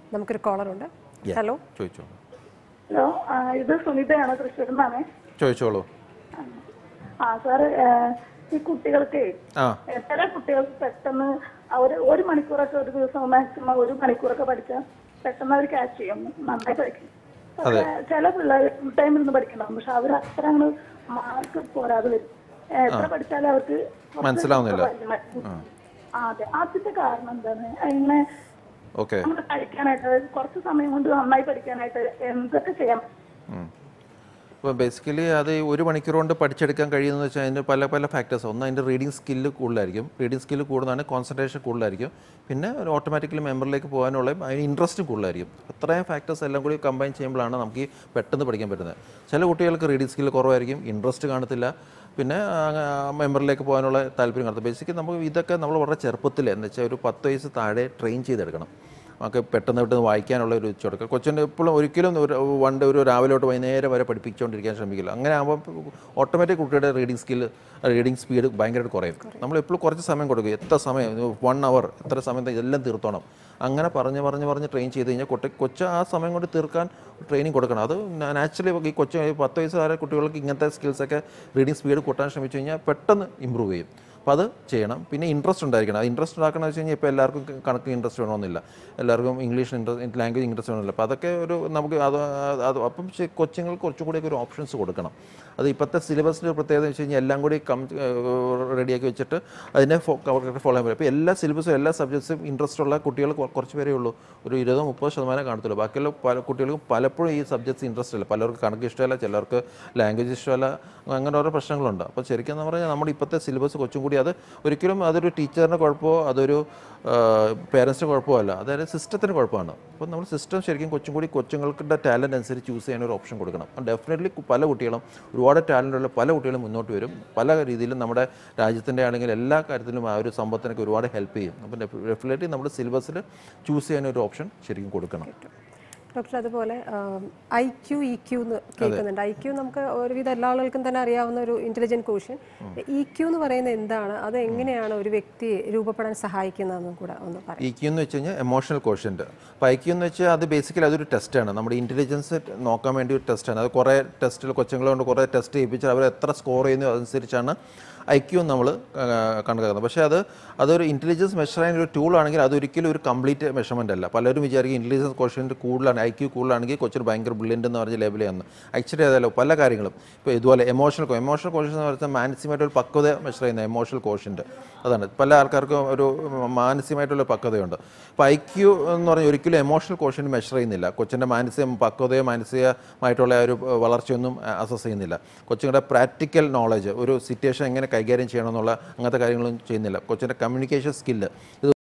നമുക്കൊരു കോളറുണ്ട് ഹലോ ചോദിച്ചോളൂ ഹലോ ആ, ഇത് സുനിതയാണ് തൃശ്ശൂരിൽ നിന്നാണ് ചോദിച്ചോളൂ ആ സാറ് ഈ കുട്ടികൾക്ക് ആ ചില കുട്ടികൾക്ക് പെട്ടെന്ന് അവർ ഒരു മണിക്കൂറൊക്കെ ഒരു ദിവസം മാക്സിമം ഒരു മണിക്കൂറൊക്കെ പഠിച്ചാൽ പെട്ടെന്ന് അവർ ക്യാച്ച് ചെയ്യും നന്നായി പഠിക്കും പക്ഷേ ചില പിള്ളേർ ഫുൾ ടൈം ഇരുന്ന് പഠിക്കണ്ടാവും പക്ഷെ അവർ അത്ര അങ്ങ് മാർക്ക് പോരാതെ വരും ഏ, എത്ര പഠിച്ചാലും അവർക്ക് കുറച്ച് മനസ്സിലാവുന്നില്ല. വലിയ- ആ, അതെ അതിന്റെ കാരണം എന്താണ് ഇങ്ങനെ ഓക്കെ നമ്മൾ പഠിക്കാനായിട്ട് കുറച്ച് സമയം കൊണ്ട് നന്നായി പഠിക്കാനായിട്ട് എന്തൊക്കെ ചെയ്യാം ഇപ്പോൾ ബേസിക്കലി അത് ഈ ഒരു മണിക്കൂർ കൊണ്ട് പഠിച്ചെടുക്കാൻ കഴിയുന്നത് വെച്ചാൽ അതിന് പല പല ഫാക്ടേഴ്സ് ഒന്ന് അതിൻ്റെ റീഡിങ് സ്കില്ല് കൂടുതലായിരിക്കും റീഡിങ് സ്കില്ല് കൂടുതലാണ് കോൺസെൻട്രേഷൻ കൂടുതലായിരിക്കും പിന്നെ ഒരു ഓട്ടോമാറ്റിക്കലി മെമ്പറിലേക്ക് പോകാനുള്ള അതിന് ഇൻട്രസ്റ്റ് കൂടുതലായിരിക്കും അത്രയും ഫാക്ടേഴ്സ് എല്ലാം കൂടി കമ്പൈൻ ചെയ്യുമ്പോഴാണ് നമുക്ക് ഈ പെട്ടെന്ന് പഠിക്കാൻ പറ്റുന്നത് ചില കുട്ടികൾക്ക് റീഡിങ് സ്കില്ല് കുറവായിരിക്കും ഇൻട്രസ്റ്റ് കാണത്തില്ല പിന്നെ മെമ്പറിലേക്ക് പോകാനുള്ള താല്പര്യം കാണത്തില്ല ബേസിക്കലി നമുക്ക് ഇതൊക്കെ നമ്മൾ വളരെ ചെറുപ്പത്തിൽ എന്ന് വെച്ചാൽ ഒരു പത്ത് വയസ്സ് താഴെ ട്രെയിൻ ചെയ്തെടുക്കണം നമുക്ക് പെട്ടെന്ന് പെട്ടെന്ന് വായിക്കാനുള്ള ഒരു ചുടക്കം കൊച്ചിൻ്റെ എപ്പോഴും ഒരിക്കലും ഒരു വണ്ട് ഒരു രാവിലെ തൊട്ട് വൈകുന്നേരം വരെ പഠിപ്പിച്ചുകൊണ്ടിരിക്കാൻ ശ്രമിക്കില്ല അങ്ങനെ ആകുമ്പോൾ ഓട്ടോമാറ്റിക് കുട്ടിയുടെ റീഡിങ് സ്കിൽ റീഡിങ് സ്പീഡ് ഭയങ്കരമായിട്ട് കുറയും നമ്മൾ എപ്പോഴും കുറച്ച് സമയം കൊടുക്കും എത്ര സമയം വൺ അവർ എത്ര സമയത്ത് എല്ലാം തീർത്തോണം അങ്ങനെ പറഞ്ഞ് പറഞ്ഞ് പറഞ്ഞ് ട്രെയിൻ ചെയ്ത് കഴിഞ്ഞാൽ കുട്ടി കൊച്ച് ആ സമയം കൊണ്ട് തീർക്കാൻ ട്രെയിനിങ് കൊടുക്കണം അത് നാച്ചുറലി ഈ കൊച്ചു ഈ പത്ത് വയസ്സ് വരെ കുട്ടികൾക്ക് ഇങ്ങനത്തെ സ്കിൽസൊക്കെ റീഡിങ് സ്പീഡ് കൂട്ടാൻ ശ്രമിച്ചു കഴിഞ്ഞാൽ പെട്ടെന്ന് ഇമ്പ്രൂവ് ചെയ്യും അപ്പോൾ അത് ചെയ്യണം പിന്നെ ഇൻട്രസ്റ്റ് ഉണ്ടായിരിക്കണം അത് ഇൻട്രസ്റ്റ് ഉണ്ടാക്കണമെന്ന് വെച്ച് കഴിഞ്ഞാൽ ഇപ്പോൾ എല്ലാവർക്കും ക- കണക്ക് ഇൻട്രസ്റ്റ് വേണമെന്നില്ല എല്ലാവർക്കും ഇംഗ്ലീഷ് ഇൻട്രസ്റ്റ് ലാംഗ്വേജ് ഇൻട്രസ്റ്റ് വേണമെന്നില്ല അപ്പോൾ അതൊക്കെ ഒരു നമുക്ക് അത് അത് അപ്പം ശ- കൊച്ചുങ്ങൾക്ക് കുറച്ചും കൂടിയൊക്കെ ഒരു ഓപ്ഷൻസ് കൊടുക്കണം അത് ഇപ്പോഴത്തെ സിലബസിൻ്റെ പ്രത്യേകത എന്ന് വെച്ച് കഴിഞ്ഞാൽ എല്ലാം കൂടി കം റെഡിയാക്കി വെച്ചിട്ട് അതിനെ ഫോളോ ചെയ്യാൻ പറ്റും അപ്പോൾ എല്ലാ സിലബസും എല്ലാ സബ്ജക്ട്സും ഇൻട്രസ്റ്റ് ഉള്ള കുട്ടികൾ കൊ- കുറച്ച് പേരേ ഉള്ളൂ ഒരു ഇരുപതോ മുപ്പത് ശതമാനം കാണത്തുള്ളൂ ബാക്കിയുള്ള പല കുട്ടികൾക്കും പലപ്പോഴും ഈ സബ്ജക്ട്സ് ഇൻട്രസ്റ്റ് ഇല്ല പലർക്ക് കണക്ക് ഇഷ്ടമല്ല ചിലർക്ക് ലാംഗ്വേജ് ഇഷ്ടമല്ല അങ്ങനെ ഓരോ പ്രശ്നങ്ങളുണ്ട് അപ്പോൾ ശരിക്കും എന്ന് പറഞ്ഞാൽ നമ്മുടെ ഇപ്പോഴത്തെ സിലബസ് കൊച്ചും കൂടി അത് ഒരിക്കലും അതൊരു ടീച്ചറിൻ്റെ കുഴപ്പമോ അതൊരു പേരൻസിൻ്റെ കുഴപ്പമോ അല്ല അതായത് സിസ്റ്റത്തിൻ്റെ കുഴപ്പമാണ് അപ്പോൾ നമ്മൾ സിസ്റ്റം ശരിക്കും കൊച്ചും കൂടി കൊച്ചുങ്ങളുടെ ടാലൻറ്റ് അനുസരിച്ച് ചൂസ് ചെയ്യാൻ ഒരു ഓപ്ഷൻ കൊടുക്കണം ഡെഫിനറ്റ്ലി പല കുട്ടികളും ഒരുപാട് ടാലൻ്റ് ഉള്ള പല കുട്ടികളും മുന്നോട്ട് വരും പല രീതിയിലും നമ്മുടെ രാജ്യത്തിൻ്റെ ആണെങ്കിൽ എല്ലാ കാര്യത്തിലും ആ ഒരു സമ്പത്തിനൊക്കെ ഒരുപാട് ഹെൽപ്പ് ചെയ്യും അപ്പം ഡെഫിനറ്റ്ലി നമ്മുടെ സിലബസിൽ ചൂസ് ചെയ്യാൻ ഒരു ഓപ്ഷൻ ശരിക്കും കൊടുക്കണം ഡോക്ടർ അതുപോലെ ഐ ക്യു ഇ ക്യു എന്ന് കേൾക്കുന്നുണ്ട് ഐ ക്യു നമുക്ക് ഒരുവിധം എല്ലാ ആളുകൾക്കും തന്നെ അറിയാവുന്ന ഒരു ഇന്റലിജന്റ് കോഷ്യൻ ഇ ക്യു എന്ന് പറയുന്നത് എന്താണ് അത് എങ്ങനെയാണ് ഒരു വ്യക്തി രൂപപ്പെടാൻ സഹായിക്കുന്നതെന്നും കൂടെ ഒന്ന് പറയാം ഇ ക്യു എന്ന് വെച്ച് കഴിഞ്ഞാൽ എമോഷണൽ കോഷ്യൻ്റ് അപ്പോൾ ഐ ക്യു എന്ന് വെച്ചാൽ അത് ബേസിക്കലി അതൊരു ടെസ്റ്റാണ് നമ്മുടെ ഇൻ്റലിജൻസ് നോക്കാൻ വേണ്ടി ഒരു ടെസ്റ്റാണ് അത് കുറേ ടെസ്റ്റിൽ കൊച്ചുങ്ങളെ കൊണ്ട് കുറേ ടെസ്റ്റ് ചെയ്യിപ്പിച്ച് അവർ എത്ര സ്കോർ ചെയ്യുന്നു അതനുസരിച്ചാണ് ഐ ക്യു നമ്മൾ കണക്കാക്കുന്നത് പക്ഷേ അത് അതൊരു ഇൻ്റലിജൻസ് മെഷർ ചെയ്യുന്ന ഒരു ടൂൾ ആണെങ്കിൽ അതൊരിക്കലും ഒരു കംപ്ലീറ്റ് മെഷർമെൻ്റ് അല്ല പലരും വിചാരിക്കും ഇൻ്റലിജൻസ് കോഷ്യൻ്റ് കൂടുതലാണ് ഐ ക്യു കൂടുതലാണെങ്കിൽ കൊച്ചിന് ഭയങ്കര ബ്രില്യൻ്റ് എന്ന് പറഞ്ഞ് ലേബൽ ചെയ്യുന്നത് ആക്ച്വലി അതല്ലോ പല കാര്യങ്ങളും ഇപ്പോൾ ഇതുപോലെ എമോഷണൽ എമോഷണൽ കോഷ്യൻ എന്ന് പറയുന്നത് മാനസികമായിട്ട് ഒരു പക്വത മെഷർ ചെയ്യുന്ന എമോഷണൽ കോഷ്യൻ്റ് അതാണ് പല ആൾക്കാർക്കും ഒരു മാനസികമായിട്ടുള്ള പക്വതയുണ്ട് അപ്പോൾ ഐ ക്യു എന്ന് പറഞ്ഞാൽ ഒരിക്കലും എമോഷണൽ കോഷ്യൻ മെഷർ ചെയ്യുന്നില്ല കൊച്ചിൻ്റെ മാനസിക പക്വതയോ മാനസികമായിട്ടുള്ള ആ ഒരു വളർച്ചയൊന്നും അസസ് ചെയ്യുന്നില്ല കൊച്ചുങ്ങളുടെ പ്രാക്ടിക്കൽ നോളജ് ഒരു സിറ്റുവേഷൻ എങ്ങനെ കൈകാര്യം ചെയ്യണമെന്നുള്ള അങ്ങനത്തെ കാര്യങ്ങളൊന്നും ചെയ്യുന്നില്ല കൊച്ചിൻ്റെ കമ്മ്യൂണിക്കേഷൻ സ്കില്ല് ഇത്